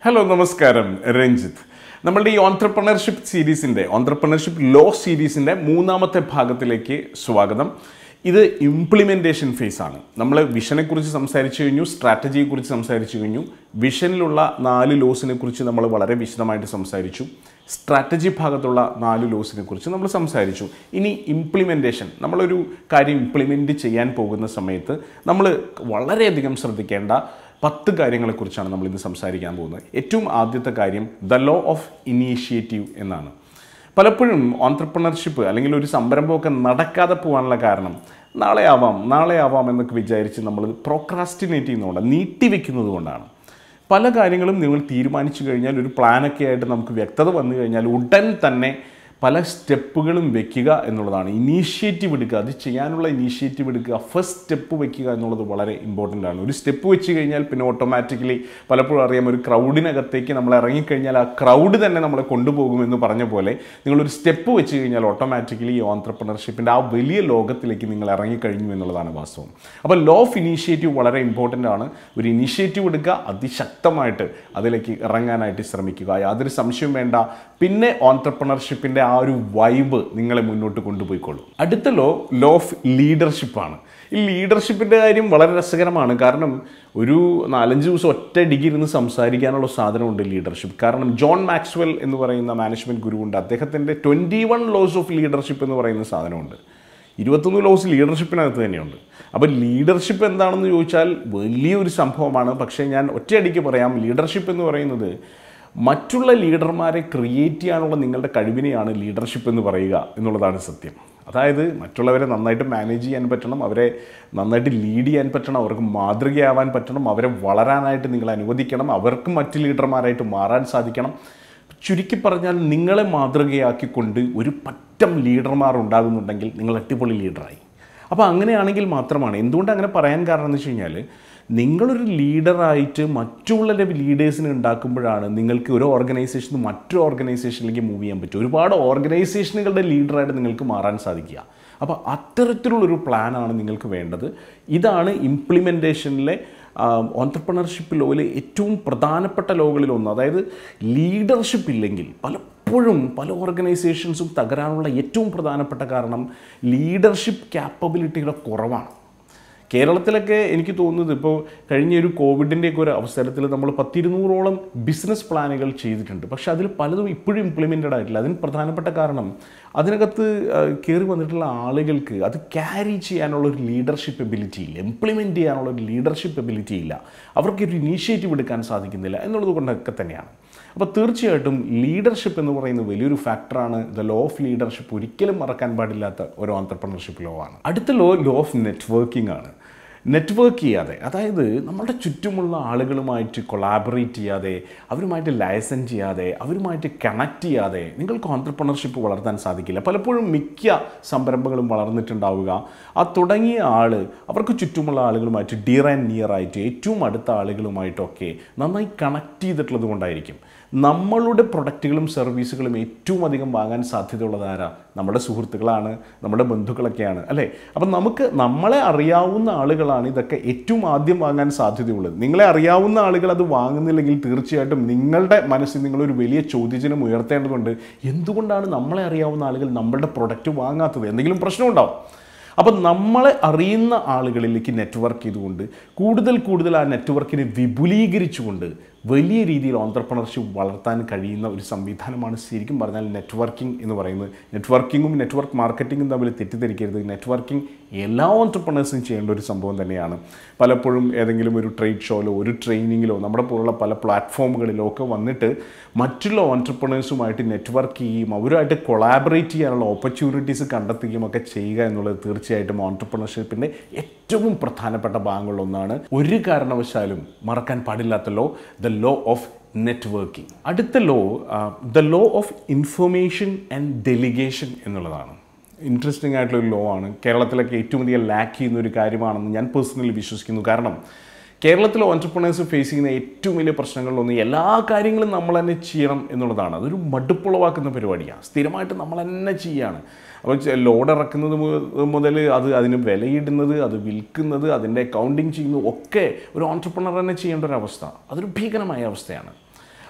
hello നമസ്കാരം രഞ്ജിത്ത് നമ്മളുടെ ഈ ഓൺട്രപ്രണർഷിപ്പ് സീരീസിൻ്റെ ഓൺട്രപ്രണർഷിപ്പ് ലോ സീരീസിൻ്റെ മൂന്നാമത്തെ ഭാഗത്തിലേക്ക് സ്വാഗതം ഇത് ഇംപ്ലിമെൻറ്റേഷൻ ഫേസ് ആണ് നമ്മൾ വിഷനെക്കുറിച്ച് സംസാരിച്ചു കഴിഞ്ഞു സ്ട്രാറ്റജിയെക്കുറിച്ച് സംസാരിച്ചു കഴിഞ്ഞു വിഷനിലുള്ള നാല് ലോസിനെ കുറിച്ച് നമ്മൾ വളരെ വിശദമായിട്ട് സംസാരിച്ചു സ്ട്രാറ്റജി ഭാഗത്തുള്ള നാല് ലോസിനെ കുറിച്ച് നമ്മൾ സംസാരിച്ചു ഇനി ഇംപ്ലിമെൻറ്റേഷൻ നമ്മളൊരു കാര്യം ഇംപ്ലിമെൻറ്റ് ചെയ്യാൻ പോകുന്ന സമയത്ത് നമ്മൾ വളരെയധികം ശ്രദ്ധിക്കേണ്ട പത്ത് കാര്യങ്ങളെക്കുറിച്ചാണ് നമ്മൾ ഇന്ന് സംസാരിക്കാൻ പോകുന്നത് ഏറ്റവും ആദ്യത്തെ കാര്യം ദ ലോ ഓഫ് ഇനീഷ്യേറ്റീവ് എന്നാണ് പലപ്പോഴും ഓൺട്രപ്രണർഷിപ്പ് അല്ലെങ്കിൽ ഒരു സംരംഭമൊക്കെ നടക്കാതെ പോകാനുള്ള കാരണം നാളെ ആവാം നാളെ ആവാം എന്നൊക്കെ വിചാരിച്ച് നമ്മൾ പ്രോക്രാസ്റ്റിനേറ്റ് ചെയ്യുന്നതുകൊണ്ട് നീട്ടിവെക്കുന്നത് കൊണ്ടാണ് പല കാര്യങ്ങളും നിങ്ങൾ തീരുമാനിച്ചു കഴിഞ്ഞാൽ ഒരു പ്ലാനൊക്കെ ആയിട്ട് നമുക്ക് വ്യക്തത വന്നു കഴിഞ്ഞാൽ ഉടൻ തന്നെ പല സ്റ്റെപ്പുകളും വെക്കുക എന്നുള്ളതാണ് ഇനീഷ്യേറ്റീവ് എടുക്കുക അത് ചെയ്യാനുള്ള ഇനീഷ്യേറ്റീവ് എടുക്കുക ഫസ്റ്റ് സ്റ്റെപ്പ് വെക്കുക എന്നുള്ളത് വളരെ ഇമ്പോർട്ടൻ്റ് ആണ് ഒരു സ്റ്റെപ്പ് വെച്ച് കഴിഞ്ഞാൽ പിന്നെ ഓട്ടോമാറ്റിക്കലി പലപ്പോഴും അറിയാം ഒരു ക്രൗഡിനകത്തേക്ക് നമ്മൾ ഇറങ്ങിക്കഴിഞ്ഞാൽ ആ ക്രൗഡ് തന്നെ നമ്മളെ കൊണ്ടുപോകുമെന്ന് പറഞ്ഞ പോലെ നിങ്ങളൊരു സ്റ്റെപ്പ് വെച്ച് കഴിഞ്ഞാൽ ഓട്ടോമാറ്റിക്കലി ഈ ഓൺട്രപ്രണർഷിപ്പിൻ്റെ ആ വലിയ ലോകത്തിലേക്ക് നിങ്ങൾ ഇറങ്ങിക്കഴിഞ്ഞു എന്നുള്ളതാണ് വാസ്തവം അപ്പോൾ ലോ ഓഫ് ഇനീഷ്യേറ്റീവ് വളരെ ഇമ്പോർട്ടൻ്റ് ആണ് ഒരു ഇനീഷ്യേറ്റീവ് എടുക്കുക അതിശക്തമായിട്ട് അതിലേക്ക് ഇറങ്ങാനായിട്ട് ശ്രമിക്കുക യാതൊരു സംശയവും വേണ്ട പിന്നെ ഓൺട്രപ്രണർഷിപ്പിൻ്റെ ആ ഒരു വൈബ് നിങ്ങളെ മുന്നോട്ട് കൊണ്ടുപോയിക്കൊള്ളും അടുത്ത ലോ ലോ ഓഫ് ലീഡർഷിപ്പാണ് ഈ ലീഡർഷിപ്പിൻ്റെ കാര്യം വളരെ രസകരമാണ് കാരണം ഒരു നാലഞ്ച് ദിവസം ഒറ്റ ഡിഗ്രി ഇരുന്ന് സംസാരിക്കാനുള്ള സാധനമുണ്ട് ലീഡർഷിപ്പ് കാരണം ജോൺ മാക്സ്വെൽ എന്ന് പറയുന്ന മാനേജ്മെൻറ്റ് ഗുരുവുണ്ട് അദ്ദേഹത്തിൻ്റെ twenty one laws of leadership എന്ന് പറയുന്ന സാധനമുണ്ട് ഇരുപത്തൊന്ന് ലോസ് ലീഡർഷിപ്പിനകത്ത് തന്നെയുണ്ട് അപ്പോൾ ലീഡർഷിപ്പ് എന്താണെന്ന് ചോദിച്ചാൽ വലിയൊരു സംഭവമാണ് പക്ഷേ ഞാൻ ഒറ്റയടിക്ക് പറയാം ലീഡർഷിപ്പ് എന്ന് പറയുന്നത് മറ്റുള്ള ലീഡർമാരെ ക്രിയേറ്റ് ചെയ്യാനുള്ള നിങ്ങളുടെ കഴിവിനെയാണ് ലീഡർഷിപ്പ് എന്ന് പറയുക എന്നുള്ളതാണ് സത്യം അതായത് മറ്റുള്ളവരെ നന്നായിട്ട് മാനേജ് ചെയ്യാൻ പറ്റണം അവരെ നന്നായിട്ട് ലീഡ് ചെയ്യാൻ പറ്റണം അവർക്ക് മാതൃകയാവാൻ പറ്റണം അവരെ വളരാനായിട്ട് നിങ്ങൾ അനുവദിക്കണം അവർക്ക് മറ്റ് ലീഡർമാരായിട്ട് മാറാൻ സാധിക്കണം ചുരുക്കി പറഞ്ഞാൽ നിങ്ങളെ മാതൃകയാക്കിക്കൊണ്ട് ഒരു പറ്റം ലീഡർമാർ ഉണ്ടാകുന്നുണ്ടെങ്കിൽ നിങ്ങൾ അടിപൊളി ലീഡറായി അപ്പോൾ അങ്ങനെയാണെങ്കിൽ മാത്രമാണ് എന്തുകൊണ്ട് അങ്ങനെ പറയാൻ കാരണം എന്ന് വെച്ച് കഴിഞ്ഞാൽ നിങ്ങളൊരു ലീഡറായിട്ട് മറ്റുള്ള ലീഡേഴ്സിനെ ഉണ്ടാക്കുമ്പോഴാണ് നിങ്ങൾക്ക് ഒരു ഓർഗനൈസേഷൻ മറ്റൊരു ഓർഗനൈസേഷനിലേക്ക് മൂവ് ചെയ്യാൻ പറ്റും ഒരുപാട് ഓർഗനൈസേഷനുകളുടെ ലീഡറായിട്ട് നിങ്ങൾക്ക് മാറാൻ സാധിക്കുക അപ്പോൾ അത്തരത്തിലുള്ളൊരു പ്ലാനാണ് നിങ്ങൾക്ക് വേണ്ടത് ഇതാണ് ഇംപ്ലിമെൻറ്റേഷനിലെ ഓൺട്രപ്രണർഷിപ്പ് ലോയിലെ ഏറ്റവും പ്രധാനപ്പെട്ട ലോകളിൽ ഒന്ന് അതായത് ലീഡർഷിപ്പ് ഇല്ലെങ്കിൽ പലപ്പോഴും പല ഓർഗനൈസേഷൻസും തകരാനുള്ള ഏറ്റവും പ്രധാനപ്പെട്ട കാരണം ലീഡർഷിപ്പ് ക്യാപ്പബിലിറ്റിയുടെ കുറവാണ് കേരളത്തിലൊക്കെ എനിക്ക് തോന്നുന്നത് ഇപ്പോൾ കഴിഞ്ഞ ഒരു കോവിഡിൻ്റെയൊക്കെ ഒരു അവസരത്തിൽ നമ്മൾ പത്തിരുന്നൂറോളം ബിസിനസ് പ്ലാനുകൾ ചെയ്തിട്ടുണ്ട് പക്ഷേ അതിൽ പലതും ഇപ്പോഴും ഇംപ്ലിമെൻറ്റഡ് ആയിട്ടില്ല അതിന് പ്രധാനപ്പെട്ട കാരണം അതിനകത്ത് കയറി വന്നിട്ടുള്ള ആളുകൾക്ക് അത് ക്യാരി ചെയ്യാനുള്ള ഒരു ലീഡർഷിപ്പ് എബിലിറ്റി ഇല്ല ഇംപ്ലിമെൻറ്റ് ചെയ്യാനുള്ള ഒരു ലീഡർഷിപ്പ് എബിലിറ്റി ഇല്ല അവർക്ക് ഒരു ഇനീഷ്യേറ്റീവ് എടുക്കാൻ സാധിക്കുന്നില്ല എന്നുള്ളത് കൊണ്ടൊക്കെ തന്നെയാണ് അപ്പോൾ തീർച്ചയായിട്ടും ലീഡർഷിപ്പ് എന്ന് പറയുന്ന വലിയൊരു ഫാക്ടറാണ് ദ ലോ ഓഫ് ലീഡർഷിപ്പ് ഒരിക്കലും മറക്കാൻ പാടില്ലാത്ത ഒരു ഓൺട്രപ്രണർഷിപ്പ് ലോ ആണ് അടുത്ത ലോ ലോ ഓഫ് നെറ്റ്വർക്കിംഗ് ആണ് നെറ്റ്വർക്ക് ചെയ്യാതെ അതായത് നമ്മുടെ ചുറ്റുമുള്ള ആളുകളുമായിട്ട് കൊളാബറേറ്റ് ചെയ്യാതെ അവരുമായിട്ട് ലൈസൻ ചെയ്യാതെ അവരുമായിട്ട് കണക്ട് ചെയ്യാതെ നിങ്ങൾക്ക് ഓൺട്രപ്രണർഷിപ്പ് വളർത്താൻ സാധിക്കില്ല പലപ്പോഴും മിക്ക സംരംഭങ്ങളും വളർന്നിട്ടുണ്ടാവുക ആ തുടങ്ങിയ ആൾ അവർക്ക് ചുറ്റുമുള്ള ആളുകളുമായിട്ട് ഡിയർ ആൻഡ് നിയർ ആയിട്ട് ഏറ്റവും അടുത്ത ആളുകളുമായിട്ടൊക്കെ നന്നായി കണക്ട് ചെയ്തിട്ടുള്ളത് കൊണ്ടായിരിക്കും നമ്മളുടെ പ്രൊഡക്റ്റുകളും സർവീസുകളും ഏറ്റവും അധികം വാങ്ങാൻ സാധ്യതയുള്ളത് ആരാ നമ്മുടെ സുഹൃത്തുക്കളാണ് നമ്മുടെ ബന്ധുക്കളൊക്കെയാണ് അല്ലേ അപ്പം നമുക്ക് നമ്മളെ അറിയാവുന്ന ആളുകളാണ് ഇതൊക്കെ ഏറ്റവും ആദ്യം വാങ്ങാൻ സാധ്യതയുള്ളത് നിങ്ങളെ അറിയാവുന്ന ആളുകൾ അത് വാങ്ങുന്നില്ലെങ്കിൽ തീർച്ചയായിട്ടും നിങ്ങളുടെ മനസ്സിൽ നിങ്ങളൊരു വലിയ ചോദ്യചിഹ്നം ഉയർത്തേണ്ടതുണ്ട് എന്തുകൊണ്ടാണ് നമ്മളെ അറിയാവുന്ന ആളുകൾ നമ്മളുടെ പ്രൊഡക്റ്റ് വാങ്ങാത്തത് എന്തെങ്കിലും പ്രശ്നമുണ്ടാവും അപ്പം നമ്മളെ അറിയുന്ന ആളുകളിലേക്ക് നെറ്റ്വർക്ക് ചെയ്തുകൊണ്ട് കൂടുതൽ കൂടുതൽ ആ നെറ്റ്വർക്കിനെ വിപുലീകരിച്ചുകൊണ്ട് വലിയ രീതിയിൽ ഓൺട്രപ്രണർഷിപ്പ് വളർത്താൻ കഴിയുന്ന ഒരു സംവിധാനമാണ് ശരിക്കും പറഞ്ഞാൽ നെറ്റ്വർക്കിംഗ് എന്ന് പറയുന്നത് നെറ്റ്വർക്കിങ്ങും നെറ്റ്വർക്ക് മാർക്കറ്റിങ്ങും തമ്മിൽ തെറ്റിദ്ധരിക്കരുത് നെറ്റ്വർക്കിംഗ് എല്ലാ ഓൺട്രപ്രണേഴ്സും ചെയ്യേണ്ട ഒരു സംഭവം തന്നെയാണ് പലപ്പോഴും ഏതെങ്കിലും ഒരു ട്രേഡ് ഷോയിലോ ഒരു ട്രെയിനിങ്ങിലോ നമ്മുടെ പോലുള്ള പല പ്ലാറ്റ്ഫോമുകളിലോ ഒക്കെ വന്നിട്ട് മറ്റുള്ള ഓൺട്രപ്രണേഴ്സുമായിട്ട് നെറ്റ്വർക്ക് ചെയ്യുകയും അവരുമായിട്ട് കൊളാബറേറ്റ് ചെയ്യാനുള്ള ഓപ്പർച്യൂണിറ്റീസ് കണ്ടെത്തുകയും ഒക്കെ ചെയ്യുക എന്നുള്ളത് തീർച്ചയായിട്ടും ഓൺട്രപ്രണർഷിപ്പിൻ്റെ ഏറ്റവും പ്രധാനപ്പെട്ട ഭാഗങ്ങളിലൊന്നാണ് ഒരു കാരണവശാലും മറക്കാൻ പാടില്ലാത്ത law the law of networking അടുത്ത law the law of information and delegation എന്നുള്ളതാണ് ഇൻട്രസ്റ്റിംഗ് ആയിട്ടുള്ള ഒരു ലോ ആണ് കേരളത്തിലൊക്കെ ഏറ്റവും അധികം ലാക്ക് ചെയ്യുന്ന ഒരു കാര്യമാണെന്ന് ഞാൻ പേഴ്സണലി വിശ്വസിക്കുന്നു കാരണം കേരളത്തിലെ ഓൺടർപ്രണേഴ്സ് ഫേസ് ചെയ്യുന്ന ഏറ്റവും വലിയ പ്രശ്നങ്ങളിലൊന്ന് എല്ലാ കാര്യങ്ങളും നമ്മൾ തന്നെ ചെയ്യണം എന്നുള്ളതാണ് അതൊരു മടുപ്പുളവാക്കുന്ന പരിപാടിയാണ് സ്ഥിരമായിട്ട് നമ്മൾ തന്നെ ചെയ്യാണ് അപ്പോൾ ലോഡ് ഇറക്കുന്നത് മുതൽ അത് അതിന് വിലയിടുന്നത് അത് വിൽക്കുന്നത് അതിൻ്റെ അക്കൗണ്ടിങ് ചെയ്യുന്നത് ഒക്കെ ഒരു ഓൺടർപ്രണർ തന്നെ ചെയ്യേണ്ട ഒരു അവസ്ഥ അതൊരു ഭീകരമായ അവസ്ഥയാണ്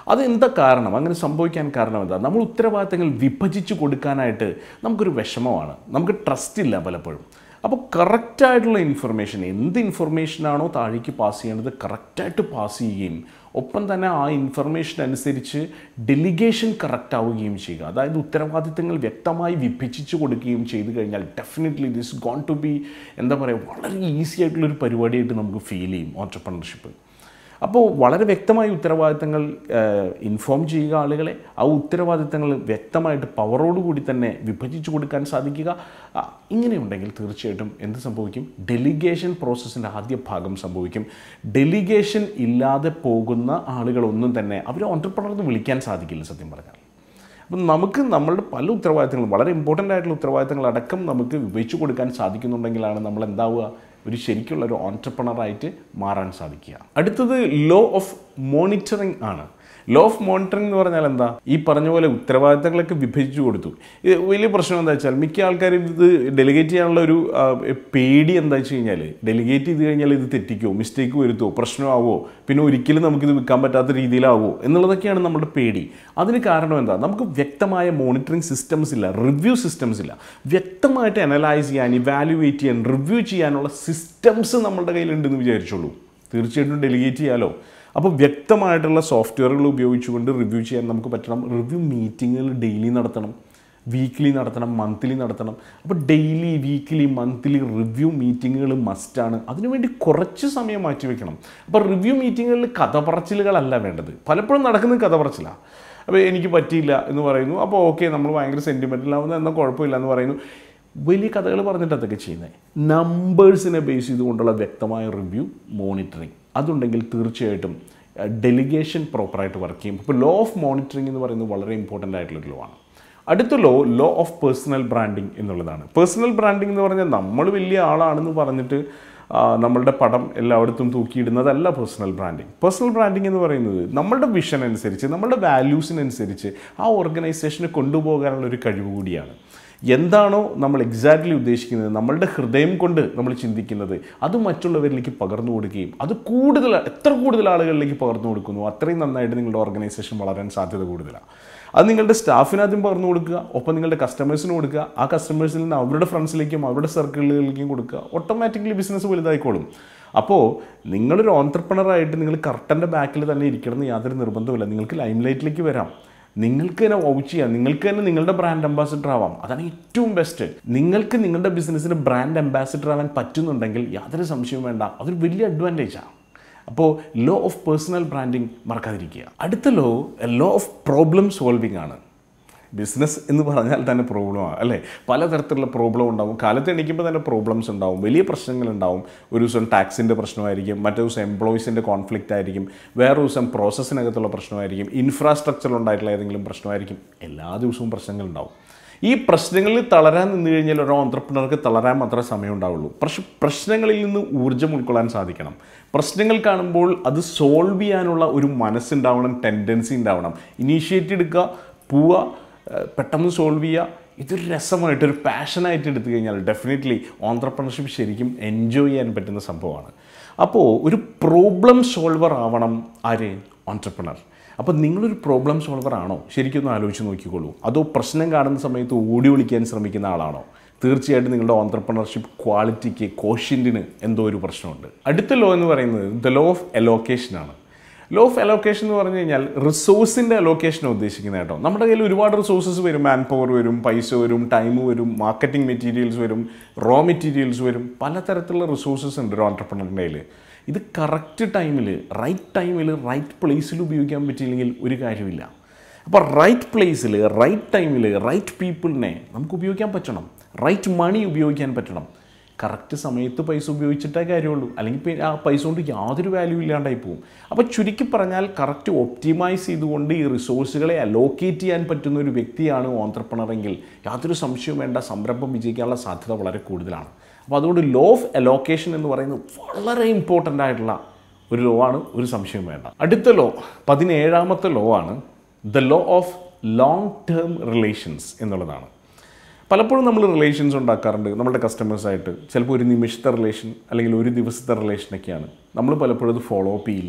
അത് എന്താ കാരണം അങ്ങനെ സംഭവിക്കാൻ കാരണം എന്താ നമ്മൾ ഉത്തരവാദിത്തങ്ങൾ വിഭജിച്ച് കൊടുക്കാനായിട്ട് നമുക്കൊരു വിഷമമാണ് നമുക്ക് ട്രസ്റ്റ് ഇല്ല പലപ്പോഴും അപ്പോൾ കറക്റ്റായിട്ടുള്ള ഇൻഫർമേഷൻ എന്ത് ഇൻഫർമേഷനാണോ താഴേക്ക് പാസ് ചെയ്യേണ്ടത് കറക്റ്റായിട്ട് പാസ് ചെയ്യുകയും ഒപ്പം തന്നെ ആ ഇൻഫർമേഷൻ അനുസരിച്ച് ഡെലിഗേഷൻ കറക്റ്റ് ആവുകയും ചെയ്യുക അതായത് ഉത്തരവാദിത്തങ്ങൾ വ്യക്തമായി വിഭജിച്ച് കൊടുക്കുകയും ചെയ്തു കഴിഞ്ഞാൽ definitely this gone to be എന്താ പറയുക വളരെ ഈസി ആയിട്ടുള്ളൊരു പരിപാടിയായിട്ട് നമുക്ക് ഫീൽ ചെയ്യും ഓൺടർപ്രണർഷിപ്പ് അപ്പോൾ വളരെ വ്യക്തമായ ഉത്തരവാദിത്തങ്ങൾ ഇൻഫോം ചെയ്യുക ആളുകളെ ആ ഉത്തരവാദിത്തങ്ങൾ വ്യക്തമായിട്ട് പവറോടുകൂടി തന്നെ വിഭജിച്ച് കൊടുക്കാൻ സാധിക്കുക ആ, ഇങ്ങനെയുണ്ടെങ്കിൽ തീർച്ചയായിട്ടും എന്ത് സംഭവിക്കും ഡെലിഗേഷൻ പ്രോസസ്സിൻ്റെ ആദ്യ ഭാഗം സംഭവിക്കും ഡെലിഗേഷൻ ഇല്ലാതെ പോകുന്ന ആളുകളൊന്നും തന്നെ അവർ ഓൺടർപ്രണർ വിളിക്കാൻ സാധിക്കില്ല സത്യം പറഞ്ഞാൽ അപ്പം നമുക്ക് നമ്മളുടെ പല ഉത്തരവാദിത്തങ്ങളും വളരെ ഇമ്പോർട്ടൻ്റ് ആയിട്ടുള്ള ഉത്തരവാദിത്തങ്ങൾ അടക്കം നമുക്ക് വിഭജിച്ചു കൊടുക്കാൻ സാധിക്കുന്നുണ്ടെങ്കിലാണ് നമ്മൾ എന്താവുക ഒരു ശരിക്കുള്ള ഒരു ഓൺടർപ്രണറായിട്ട് മാറാൻ സാധിക്കുക അടുത്തത് ലോ ഓഫ് മോണിറ്ററിംഗ് ആണ് ലോ ഓഫ് മോണിറ്ററിംഗ് എന്ന് പറഞ്ഞാൽ എന്താ ഈ പറഞ്ഞ പോലെ ഉത്തരവാദിത്തങ്ങളൊക്കെ വിഭജിച്ചു കൊടുത്തു ഇത് വലിയ പ്രശ്നം എന്താ വെച്ചാൽ മിക്ക ആൾക്കാരും ഇത് ഡെലിഗേറ്റ് ചെയ്യാനുള്ള ഒരു ആ, പേടി എന്താ വെച്ച് കഴിഞ്ഞാൽ ഡെലിഗേറ്റ് ചെയ്ത് കഴിഞ്ഞാൽ ഇത് തെറ്റിക്കോ മിസ്റ്റേക്ക് വരുത്തോ പ്രശ്നമാവോ പിന്നെ ഒരിക്കലും നമുക്കിത് വിൽക്കാൻ പറ്റാത്ത രീതിയിലാവോ എന്നുള്ളതൊക്കെയാണ് നമ്മുടെ പേടി അതിന് കാരണം എന്താ നമുക്ക് വ്യക്തമായ മോണിറ്ററിംഗ് സിസ്റ്റംസ് ഇല്ല റിവ്യൂ സിസ്റ്റംസ് ഇല്ല വ്യക്തമായിട്ട് അനലൈസ് ചെയ്യാൻ ഇവാലുവേറ്റ് ചെയ്യാൻ റിവ്യൂ ചെയ്യാനുള്ള സിസ്റ്റംസ് നമ്മുടെ കയ്യിലുണ്ടെന്ന് വിചാരിച്ചോളൂ തീർച്ചയായിട്ടും ഡെലിഗേറ്റ് ചെയ്യാലോ അപ്പോൾ വ്യക്തമായിട്ടുള്ള സോഫ്റ്റ്വെയറുകൾ ഉപയോഗിച്ചുകൊണ്ട് റിവ്യൂ ചെയ്യാൻ നമുക്ക് പറ്റണം റിവ്യൂ മീറ്റിങ്ങുകൾ ഡെയിലി നടത്തണം വീക്ക്ലി നടത്തണം മന്ത്ലി നടത്തണം അപ്പോൾ ഡെയിലി വീക്ക്ലി മന്ത്ലി റിവ്യൂ മീറ്റിങ്ങുകൾ മസ്റ്റാണ് അതിനുവേണ്ടി കുറച്ച് സമയം മാറ്റി വെക്കണം അപ്പോൾ റിവ്യൂ മീറ്റിങ്ങുകളിൽ കഥ പറച്ചിലുകളല്ല വേണ്ടത് പലപ്പോഴും നടക്കുന്നത് കഥ പറച്ചിലാണ് അപ്പോൾ എനിക്ക് പറ്റിയില്ല എന്ന് പറയുന്നു അപ്പോൾ ഓക്കെ നമ്മൾ ഭയങ്കര സെൻറ്റിമെൻറ്റലാവുന്ന എന്നാൽ കുഴപ്പമില്ല എന്ന് പറയുന്നു വലിയ കഥകൾ പറഞ്ഞിട്ട് അതൊക്കെ ചെയ്യുന്നത് നമ്പേഴ്സിനെ ബേസ് ചെയ്തുകൊണ്ടുള്ള വ്യക്തമായ റിവ്യൂ മോണിറ്ററിങ് അതുണ്ടെങ്കിൽ തീർച്ചയായിട്ടും ഡെലിഗേഷൻ പ്രോപ്പറായിട്ട് വർക്ക് ചെയ്യും ഇപ്പോൾ ലോ ഓഫ് മോണിറ്ററിങ് എന്ന് പറയുന്നത് വളരെ ഇമ്പോർട്ടൻ്റ് ആയിട്ടുള്ളൊരു ലോ ആണ് അടുത്ത law law of personal branding എന്നുള്ളതാണ് പേഴ്സണൽ ബ്രാൻഡിങ് എന്ന് പറഞ്ഞാൽ നമ്മൾ വലിയ ആളാണെന്ന് പറഞ്ഞിട്ട് ആ, നമ്മളുടെ പടം എല്ലായിടത്തും തൂക്കിയിടുന്നതല്ല പേഴ്സണൽ ബ്രാൻഡിങ് പേഴ്സണൽ ബ്രാൻഡിങ് എന്ന് പറയുന്നത് നമ്മളുടെ വിഷൻ അനുസരിച്ച് നമ്മളുടെ വാല്യൂസിനനുസരിച്ച് ആ ഓർഗനൈസേഷനെ കൊണ്ടുപോകാനുള്ള ഒരു കഴിവ് കൂടിയാണ് എന്താണോ നമ്മൾ എക്സാക്ട്ലി ഉദ്ദേശിക്കുന്നത് നമ്മളുടെ ഹൃദയം കൊണ്ട് നമ്മൾ ചിന്തിക്കുന്നത് അത് മറ്റുള്ളവരിലേക്ക് പകർന്നു കൊടുക്കുകയും അത് കൂടുതൽ എത്ര കൂടുതൽ ആളുകളിലേക്ക് പകർന്നു കൊടുക്കുന്നു അത്രയും നന്നായിട്ട് നിങ്ങളുടെ ഓർഗനൈസേഷൻ വളരാൻ സാധ്യത കൂടുതലാണ് അത് നിങ്ങളുടെ സ്റ്റാഫിന് ആദ്യം പകർന്നു കൊടുക്കുക ഒപ്പം നിങ്ങളുടെ കസ്റ്റമേഴ്സിന് കൊടുക്കുക ആ കസ്റ്റമേഴ്സിൽ നിന്ന് അവരുടെ ഫ്രണ്ട്സിലേക്കും അവരുടെ സർക്കിളുകളിലേക്കും കൊടുക്കുക ഓട്ടോമാറ്റിക്കലി ബിസിനസ് വലുതായിക്കോളും അപ്പോൾ നിങ്ങളൊരു ഓൺടർപ്രണറായിട്ട് നിങ്ങൾ കർട്ടൻ്റെ ബാക്കിൽ തന്നെ ഇരിക്കണം എന്ന് യാതൊരു നിർബന്ധമില്ല നിങ്ങൾക്ക് ലൈം ലൈറ്റിലേക്ക് വരാം നിങ്ങൾക്ക് തന്നെ വൗച്ച് ചെയ്യാം നിങ്ങൾക്ക് തന്നെ നിങ്ങളുടെ ബ്രാൻഡ് അംബാസിഡർ ആവാം അതാണ് ഏറ്റവും ബെസ്റ്റ് നിങ്ങൾക്ക് നിങ്ങളുടെ ബിസിനസ്സിന് ബ്രാൻഡ് അംബാസിഡർ ആവാൻ പറ്റുന്നുണ്ടെങ്കിൽ യാതൊരു സംശയവും വേണ്ട അതൊരു വലിയ അഡ്വാൻറ്റേജാണ് അപ്പോൾ ലോ ഓഫ് പേഴ്സണൽ ബ്രാൻഡിങ് മറക്കാതിരിക്കുക അടുത്ത law law of problem solving ആണ് ബിസിനസ് എന്ന് പറഞ്ഞാൽ തന്നെ പ്രോബ്ലമാണ് അല്ലേ പലതരത്തിലുള്ള പ്രോബ്ലം ഉണ്ടാവും കാലത്ത് എണീക്കുമ്പോൾ തന്നെ പ്രോബ്ലംസ് ഉണ്ടാവും വലിയ പ്രശ്നങ്ങളുണ്ടാവും ഒരു ദിവസം ടാക്സിൻ്റെ പ്രശ്നമായിരിക്കും മറ്റേ ദിവസം എംപ്ലോയീസിൻ്റെ കോൺഫ്ലിക്റ്റ് ആയിരിക്കും വേറെ ദിവസം പ്രോസസ്സിനകത്തുള്ള പ്രശ്നമായിരിക്കും ഇൻഫ്രാസ്ട്രക്ചറിൽ ഉണ്ടായിട്ടുള്ള ഏതെങ്കിലും പ്രശ്നമായിരിക്കും എല്ലാ ദിവസവും പ്രശ്നങ്ങളുണ്ടാവും ഈ പ്രശ്നങ്ങളിൽ തളരാൻ നിന്ന് കഴിഞ്ഞാൽ ഒരു ഓൺട്രപ്രണർക്ക് തളരാൻ മാത്രമേ സമയം ഉണ്ടാവുള്ളൂ പക്ഷെ പ്രശ്നങ്ങളിൽ നിന്ന് ഊർജ്ജം ഉൾക്കൊള്ളാൻ സാധിക്കണം പ്രശ്നങ്ങൾ കാണുമ്പോൾ അത് സോൾവ് ചെയ്യാനുള്ള ഒരു മനസ്സുണ്ടാവണം ടെൻഡൻസി ഉണ്ടാവണം ഇനീഷ്യേറ്റ് എടുക്കുക പോവുക ഏഹ് പെട്ടെന്ന് സോൾവ് ചെയ്യുക ഇതൊരു രസമായിട്ട് ഒരു പാഷനായിട്ട് എടുത്തു കഴിഞ്ഞാൽ ഡെഫിനറ്റ്ലി ഓൺട്രപ്രണർഷിപ്പ് ശരിക്കും എൻജോയ് ചെയ്യാൻ പറ്റുന്ന സംഭവമാണ് അപ്പോൾ ഒരു പ്രോബ്ലം സോൾവർ ആവണം ആര് ഓൺട്രപ്രണർ അപ്പോൾ നിങ്ങളൊരു പ്രോബ്ലം സോൾവർ ആണോ ശരിക്കും ഒന്ന് ആലോചിച്ച് നോക്കിക്കോളൂ അതോ പ്രശ്നം കാണുന്ന സമയത്ത് ഓടി വിളിക്കാൻ ശ്രമിക്കുന്ന ആളാണോ തീർച്ചയായിട്ടും നിങ്ങളുടെ ഓൺട്രപ്രണർഷിപ്പ് ക്വാളിറ്റിക്ക് കോഷ്യൻറ്റിന് എന്തോ ഒരു പ്രശ്നമുണ്ട് അടുത്ത ലോ എന്ന് പറയുന്നത് ദ ലോ ഓഫ് എലോക്കേഷനാണ് ലോ ഓഫ് അലോക്കേഷൻ എന്ന് പറഞ്ഞു കഴിഞ്ഞാൽ റിസോഴ്സിൻ്റെ അലോക്കേഷനാണ് ഉദ്ദേശിക്കുന്നത് കേട്ടോ നമ്മുടെ കയ്യിൽ ഒരുപാട് റിസോഴ്സസ് വരും മാൻ പവർ വരും പൈസ വരും ടൈം വരും മാർക്കറ്റിംഗ് മെറ്റീരിയൽസ് വരും റോ മെറ്റീരിയൽസ് വരും പലതരത്തിലുള്ള റിസോഴ്സസ് ഉണ്ട് ഒരു ഓൺടർപ്രണറിൻ്റെ കയ്യിൽ ഇത് കറക്റ്റ് ടൈമിൽ റൈറ്റ് ടൈമിൽ റൈറ്റ് പ്ലേസിൽ ഉപയോഗിക്കാൻ പറ്റിയില്ലെങ്കിൽ ഒരു കാര്യമില്ല അപ്പോൾ റൈറ്റ് പ്ലേസിൽ റൈറ്റ് ടൈമിൽ റൈറ്റ് പീപ്പിളിനെ നമുക്ക് ഉപയോഗിക്കാൻ പറ്റണം റൈറ്റ് മണി ഉപയോഗിക്കാൻ പറ്റണം കറക്റ്റ് സമയത്ത് പൈസ ഉപയോഗിച്ചിട്ടേ കാര്യമുള്ളൂ അല്ലെങ്കിൽ പിന്നെ ആ പൈസ കൊണ്ട് യാതൊരു വാല്യൂ ഇല്ലാണ്ടായി പോകും അപ്പോൾ ചുരുക്കി പറഞ്ഞാൽ കറക്റ്റ് ഒപ്റ്റിമൈസ് ചെയ്തുകൊണ്ട് ഈ റിസോഴ്സുകളെ അലോക്കേറ്റ് ചെയ്യാൻ പറ്റുന്ന ഒരു വ്യക്തിയാണ് ഓൺട്രപ്രണറെങ്കിൽ യാതൊരു സംശയവും വേണ്ട സംരംഭം വിജയിക്കാനുള്ള സാധ്യത വളരെ കൂടുതലാണ് അപ്പോൾ അതുകൊണ്ട് ലോ ഓഫ് അലോക്കേഷൻ എന്ന് പറയുന്നത് വളരെ ഇമ്പോർട്ടൻ്റ് ആയിട്ടുള്ള ഒരു ലോ ആണ് ഒരു സംശയം വേണ്ട അടുത്ത ലോ പതിനേഴാമത്തെ ലോ ആണ് the law of long term relations എന്നുള്ളതാണ് പലപ്പോഴും നമ്മൾ റിലേഷൻസ് ഉണ്ടാക്കാറുണ്ട് നമ്മുടെ കസ്റ്റമേഴ്സായിട്ട് ചിലപ്പോൾ ഒരു നിമിഷത്തെ റിലേഷൻ അല്ലെങ്കിൽ ഒരു ദിവസത്തെ റിലേഷനൊക്കെയാണ് നമ്മൾ പലപ്പോഴും അത് ഫോളോ അപ്പ് ചെയ്യില്ല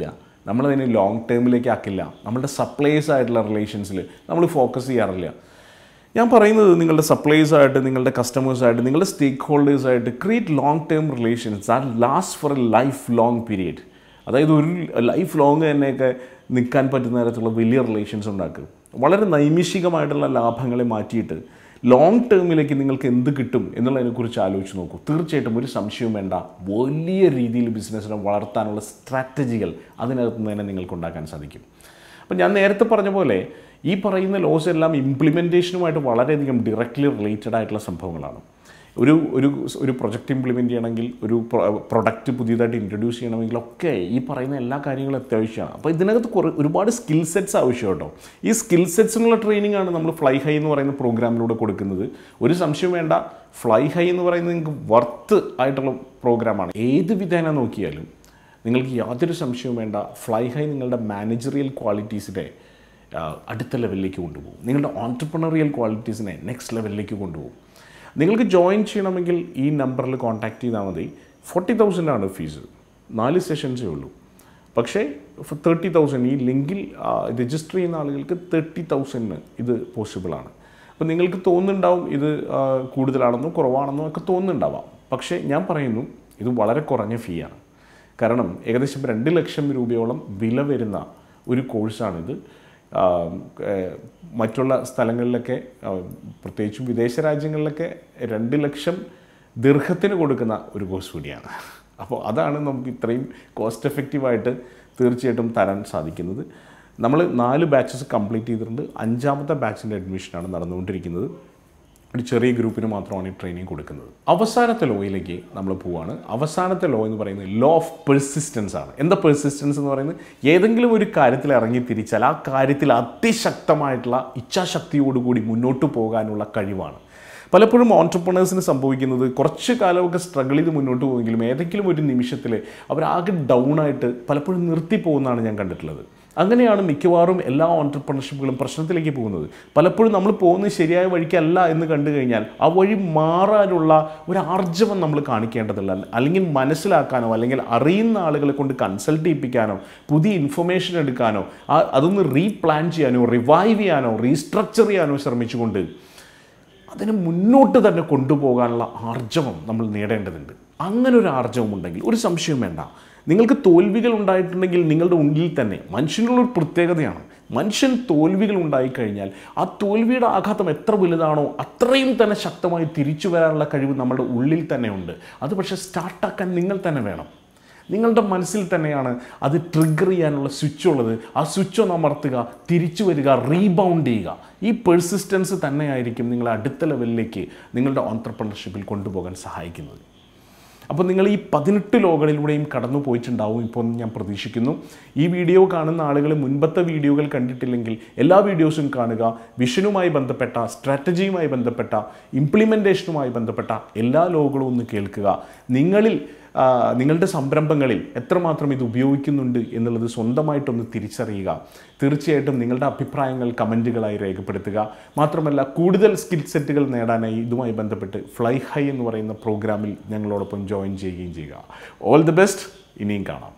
നമ്മളതിനെ ലോങ് ടേമിലേക്ക് ആക്കില്ല നമ്മളുടെ സപ്ലൈസ് ആയിട്ടുള്ള റിലേഷൻസിൽ നമ്മൾ ഫോക്കസ് ചെയ്യാറില്ല ഞാൻ പറയുന്നത് നിങ്ങളുടെ സപ്ലൈസ് ആയിട്ട് നിങ്ങളുടെ കസ്റ്റമേഴ്സ് ആയിട്ട് നിങ്ങളുടെ സ്റ്റേക്ക് ഹോൾഡേഴ്സ് ആയിട്ട് create long term relations that last for a lifelong period അതായത് ഒരു ലൈഫ് ലോങ് തന്നെയൊക്കെ നിൽക്കാൻ പറ്റുന്ന തരത്തിലുള്ള വലിയ റിലേഷൻസ് ഉണ്ടാക്കുക വളരെ നൈമിഷികമായിട്ടുള്ള ലാഭങ്ങളെ മാറ്റിയിട്ട് ലോങ് ടേമിലേക്ക് നിങ്ങൾക്ക് എന്ത് കിട്ടും എന്നുള്ളതിനെക്കുറിച്ച് ആലോചിച്ച് നോക്കൂ തീർച്ചയായിട്ടും ഒരു സംശയവും വേണ്ട വലിയ രീതിയിൽ ബിസിനസ്സിനെ വളർത്താനുള്ള സ്ട്രാറ്റജികൾ അതിനകത്ത് നിന്ന് തന്നെ നിങ്ങൾക്ക് ഉണ്ടാക്കാൻ സാധിക്കും അപ്പം ഞാൻ നേരത്തെ പറഞ്ഞ പോലെ ഈ പറയുന്ന ലോസ് എല്ലാം ഇംപ്ലിമെൻറ്റേഷനുമായിട്ട് വളരെയധികം ഡയറക്റ്റ്ലി റിലേറ്റഡ് ആയിട്ടുള്ള സംഭവങ്ങളാണ് ഒരു ഒരു ഒരു പ്രൊജക്റ്റ് ഇംപ്ലിമെൻറ്റ് ചെയ്യണമെങ്കിൽ ഒരു പ്രൊഡക്റ്റ് പുതിയതായിട്ട് ഇൻട്രൊഡ്യൂസ് ചെയ്യണമെങ്കിൽ ഒക്കെ ഈ പറയുന്ന എല്ലാ കാര്യങ്ങളും അത്യാവശ്യമാണ് അപ്പോൾ ഇതിനകത്ത് കുറേ ഒരുപാട് സ്കിൽ സെറ്റ്സ് ആവശ്യം കേട്ടോ ഈ സ്കിൽ സെറ്റ്സിനുള്ള ട്രെയിനിങ് ആണ് നമ്മൾ ഫ്ലൈ ഹൈ എന്ന് പറയുന്ന പ്രോഗ്രാമിലൂടെ കൊടുക്കുന്നത് ഒരു സംശയം വേണ്ട ഫ്ലൈ ഹൈ എന്ന് പറയുന്നത് നിങ്ങൾക്ക് വർത്ത് ആയിട്ടുള്ള പ്രോഗ്രാമാണ് ഏത് വിധേന നോക്കിയാലും നിങ്ങൾക്ക് യാതൊരു സംശയവും വേണ്ട ഫ്ലൈ ഹൈ നിങ്ങളുടെ മാനേജറിയൽ ക്വാളിറ്റീസിനെ ആ, അടുത്ത ലെവലിലേക്ക് കൊണ്ടുപോകും നിങ്ങളുടെ ഓൺടർപ്രണറിയൽ ക്വാളിറ്റീസിനെ നെക്സ്റ്റ് ലെവലിലേക്ക് കൊണ്ടുപോകും നിങ്ങൾക്ക് ജോയിൻ ചെയ്യണമെങ്കിൽ ഈ നമ്പറിൽ കോൺടാക്ട് ചെയ്താൽ മതി ഫോർട്ടി തൗസൻഡ് ആണ് ഫീസ് നാല് സെഷൻസേ ഉള്ളൂ പക്ഷേ തേർട്ടി തൗസൻഡ് ഈ ലിങ്കിൽ രജിസ്റ്റർ ചെയ്യുന്ന ആളുകൾക്ക് തേർട്ടി തൗസൻഡിന് ഇത് പോസിബിളാണ് അപ്പോൾ നിങ്ങൾക്ക് തോന്നുന്നുണ്ടാവും ഇത് ആ, കൂടുതലാണെന്നോ കുറവാണെന്നോ ഒക്കെ തോന്നുന്നുണ്ടാവാം പക്ഷേ ഞാൻ പറയുന്നു ഇത് വളരെ കുറഞ്ഞ ഫീ ആണ് കാരണം ഏകദേശം രണ്ട് ലക്ഷം രൂപയോളം വില വരുന്ന ഒരു കോഴ്സാണിത് ആ, ഏഹ്, മറ്റുള്ള സ്ഥലങ്ങളിലൊക്കെ ആ, പ്രത്യേകിച്ചും വിദേശ രാജ്യങ്ങളിലൊക്കെ രണ്ട് ലക്ഷം ദീർഘത്തിന് കൊടുക്കുന്ന ഒരു കോഴ്സ് കൂടിയാണ് അപ്പോൾ അതാണ് നമുക്ക് ഇത്രയും കോസ്റ്റ് എഫക്റ്റീവായിട്ട് തീർച്ചയായിട്ടും തരാൻ സാധിക്കുന്നത് നമ്മൾ നാല് ബാച്ചസ് കംപ്ലീറ്റ് ചെയ്തിട്ടുണ്ട് അഞ്ചാമത്തെ ബാച്ചിൻ്റെ അഡ്മിഷനാണ് നടന്നുകൊണ്ടിരിക്കുന്നത് ഒരു ചെറിയ ഗ്രൂപ്പിന് മാത്രമാണ് ഈ ട്രെയിനിങ് കൊടുക്കുന്നത് അവസാനത്തെ ലോയിലേക്ക് നമ്മൾ പോവാണ് അവസാനത്തെ ലോ എന്ന് പറയുന്നത് ലോ ഓഫ് പെർസിസ്റ്റൻസ് ആണ് എന്താ പെർസിസ്റ്റൻസ് എന്ന് പറയുന്നത് ഏതെങ്കിലും ഒരു കാര്യത്തിൽ ഇറങ്ങി തിരിച്ചാൽ ആ കാര്യത്തിൽ അതിശക്തമായിട്ടുള്ള ഇച്ഛാശക്തിയോടുകൂടി മുന്നോട്ട് പോകാനുള്ള കഴിവാണ് പലപ്പോഴും ഓൺടർപ്രണേഴ്സിന് സംഭവിക്കുന്നത് കുറച്ച് കാലമൊക്കെ സ്ട്രഗിൾ ചെയ്ത് മുന്നോട്ട് പോയെങ്കിലും ഏതെങ്കിലും ഒരു നിമിഷത്തിൽ അവരാകെ ഡൗൺ ആയിട്ട് പലപ്പോഴും നിർത്തി പോകുന്നതാണ് ഞാൻ കണ്ടിട്ടുള്ളത് അങ്ങനെയാണ് മിക്കവാറും എല്ലാ ഓൺടർപ്രണർഷിപ്പുകളും പ്രശ്നത്തിലേക്ക് പോകുന്നത് പലപ്പോഴും നമ്മൾ പോകുന്നത് ശരിയായ വഴിക്കല്ല എന്ന് കണ്ടു കഴിഞ്ഞാൽ ആ വഴി മാറാനുള്ള ഒരു ആർജവം നമ്മൾ കാണിക്കേണ്ടതില്ല അല്ലെങ്കിൽ മനസ്സിലാക്കാനോ അല്ലെങ്കിൽ അറിയുന്ന ആളുകളെ കൊണ്ട് കൺസൾട്ട് ചെയ്യിപ്പിക്കാനോ പുതിയ ഇൻഫർമേഷൻ എടുക്കാനോ ആ അതൊന്ന് റീപ്ലാൻ ചെയ്യാനോ റിവൈവ് ചെയ്യാനോ റീസ്ട്രക്ചർ ചെയ്യാനോ ശ്രമിച്ചുകൊണ്ട് അതിനെ മുന്നോട്ട് തന്നെ കൊണ്ടുപോകാനുള്ള ആർജവം നമ്മൾ നേടേണ്ടതുണ്ട് അങ്ങനെ ഒരു ആർജവം ഉണ്ടെങ്കിൽ ഒരു സംശയവും വേണ്ട നിങ്ങൾക്ക് തോൽവികൾ ഉണ്ടായിട്ടുണ്ടെങ്കിൽ നിങ്ങളുടെ ഉള്ളിൽ തന്നെ മനുഷ്യനുള്ള ഒരു പ്രത്യേകതയാണ് മനുഷ്യൻ തോൽവികൾ ഉണ്ടായിക്കഴിഞ്ഞാൽ ആ തോൽവിയുടെ ആഘാതം എത്ര വലുതാണോ അത്രയും തന്നെ ശക്തമായി തിരിച്ചു വരാനുള്ള കഴിവ് നമ്മുടെ ഉള്ളിൽ തന്നെ ഉണ്ട് അത് പക്ഷേ സ്റ്റാർട്ടാക്കാൻ നിങ്ങൾ തന്നെ വേണം നിങ്ങളുടെ മനസ്സിൽ തന്നെയാണ് അത് ട്രിഗർ ചെയ്യാനുള്ള സ്വിച്ച് ഉള്ളത് ആ സ്വിച്ച് ഒന്ന് അമർത്തുക തിരിച്ചു വരിക റീബൗണ്ട് ചെയ്യുക ഈ പെർസിസ്റ്റൻസ് തന്നെയായിരിക്കും നിങ്ങളെ അടുത്ത ലെവലിലേക്ക് നിങ്ങളുടെ ഓൺടർപ്രണർഷിപ്പിൽ കൊണ്ടുപോകാൻ സഹായിക്കുന്നത് അപ്പോൾ നിങ്ങൾ ഈ പതിനെട്ട് ലോകളിലൂടെയും കടന്നു പോയിട്ടുണ്ടാവും ഇപ്പോൾ എന്ന് ഞാൻ പ്രതീക്ഷിക്കുന്നു ഈ വീഡിയോ കാണുന്ന ആളുകൾ മുൻപത്തെ വീഡിയോകൾ കണ്ടിട്ടില്ലെങ്കിൽ എല്ലാ വീഡിയോസും കാണുക വിഷനുമായി ബന്ധപ്പെട്ട സ്ട്രാറ്റജിയുമായി ബന്ധപ്പെട്ട ഇംപ്ലിമെൻറ്റേഷനുമായി ബന്ധപ്പെട്ട എല്ലാ ലോകളും ഒന്ന് കേൾക്കുക നിങ്ങളിൽ ആ, നിങ്ങളുടെ സംരംഭങ്ങളിൽ എത്രമാത്രം ഇത് ഉപയോഗിക്കുന്നുണ്ട് എന്നുള്ളത് സ്വന്തമായിട്ടൊന്ന് തിരിച്ചറിയുക തീർച്ചയായിട്ടും നിങ്ങളുടെ അഭിപ്രായങ്ങൾ കമൻറ്റുകളായി രേഖപ്പെടുത്തുക മാത്രമല്ല കൂടുതൽ സ്കിൽ സെറ്റുകൾ നേടാനായി ഇതുമായി ബന്ധപ്പെട്ട് ഫ്ലൈ ഹൈ എന്ന് പറയുന്ന പ്രോഗ്രാമിൽ ഞങ്ങളോടൊപ്പം ജോയിൻ ചെയ്യുകയും ചെയ്യുക ഓൾ ദി ബെസ്റ്റ് ഇനിയും കാണാം